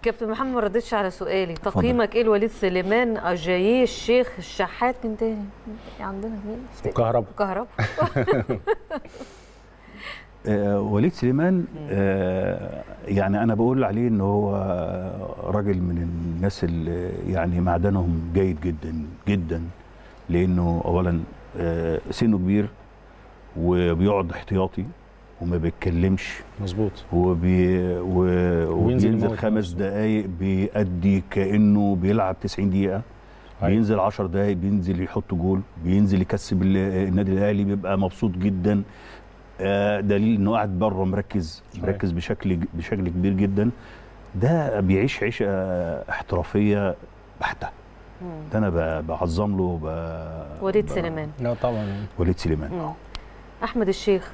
كابتن محمد ما ردتش على سؤالي تقييمك ايه لوليد سليمان اجاييه الشيخ الشحات مين تاني عندنا مين وكهربا كهربا آه، وليد سليمان آه، يعني انا بقول عليه ان هو راجل من الناس اللي يعني معدنهم جيد جدا جدا لانه اولا آه، سنه كبير وبيقعد احتياطي وما بيتكلمش مظبوط وبي و... وبينزل وبينزل يموت خمس نفسه. دقايق بيأدي كأنه بيلعب 90 دقيقة أيوة. بينزل 10 دقايق بينزل يحط جول بينزل يكسب ال- النادي الأهلي بيبقى مبسوط جدا آه، دليل انه قاعد بره مركز صحيح. مركز بشكل بشكل كبير جدا ده بيعيش عيشه احترافيه بحته ده انا ب- بعظم له ب... وليد ب- سليمان لا طبعا وليد سليمان مم. احمد الشيخ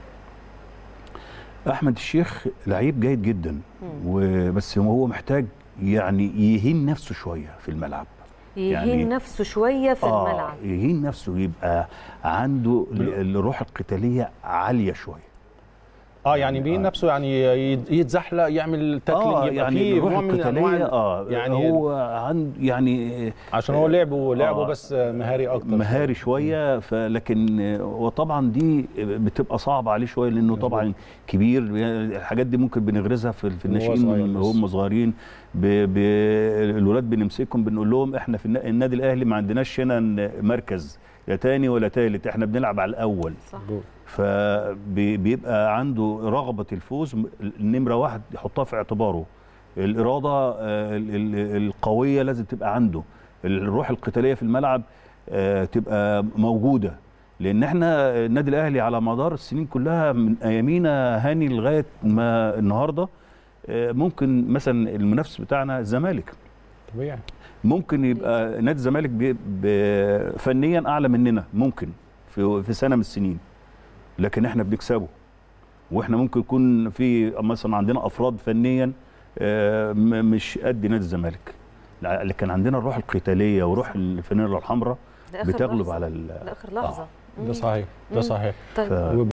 احمد الشيخ لعيب جيد جدا مم. وبس هو محتاج يعني يهين نفسه شويه في الملعب يهين يعني- نفسه شويه في الملعب يهين نفسه يبقى عنده ال- الروح القتاليه عاليه شويه اه يعني بين آه. نفسه يعني يت- يتزحلق يعمل تاكلينج اه يبقى يعني فيه الروح نوع من انواع القتاليه اه يعني يعني هو عند يعني عشان هو لعبه لعبه آه. بس مهاري اكتر مهاري شويه فلكن وطبعا دي بتبقى صعبه عليه شويه لانه مظبوط. طبعا كبير الحاجات دي ممكن بنغرزها في في وهو الناشئين صغير من لسه. هم صغيرين ب... ب... الولاد بنمسكهم بنقول لهم احنا في النا- النادي الاهلي ما عندناش هنا مركز لا تاني ولا تالت احنا بنلعب على الاول صح فبيبقى عنده رغبه الفوز النمره واحد يحطها في اعتباره الاراده آه، ال- ال- القويه لازم تبقى عنده الروح القتاليه في الملعب آه، تبقى موجوده لان احنا النادي الاهلي على مدار السنين كلها من ايامينا هاني لغايه ما النهارده آه، ممكن مثلا المنافس بتاعنا الزمالك طبيعي ممكن يبقى نادي الزمالك بي- ب- فنيا اعلى مننا ممكن في في سنه من السنين لكن احنا بنكسبه واحنا ممكن يكون في مثلا عندنا افراد فنيا آه، م- مش قد نادي الزمالك لا- لكن عندنا الروح القتاليه وروح الفانيلا الحمراء ده آخر بتغلب لحظة. على ال- لاخر لحظه ده مم. صحيح ده مم. صحيح طيب ف-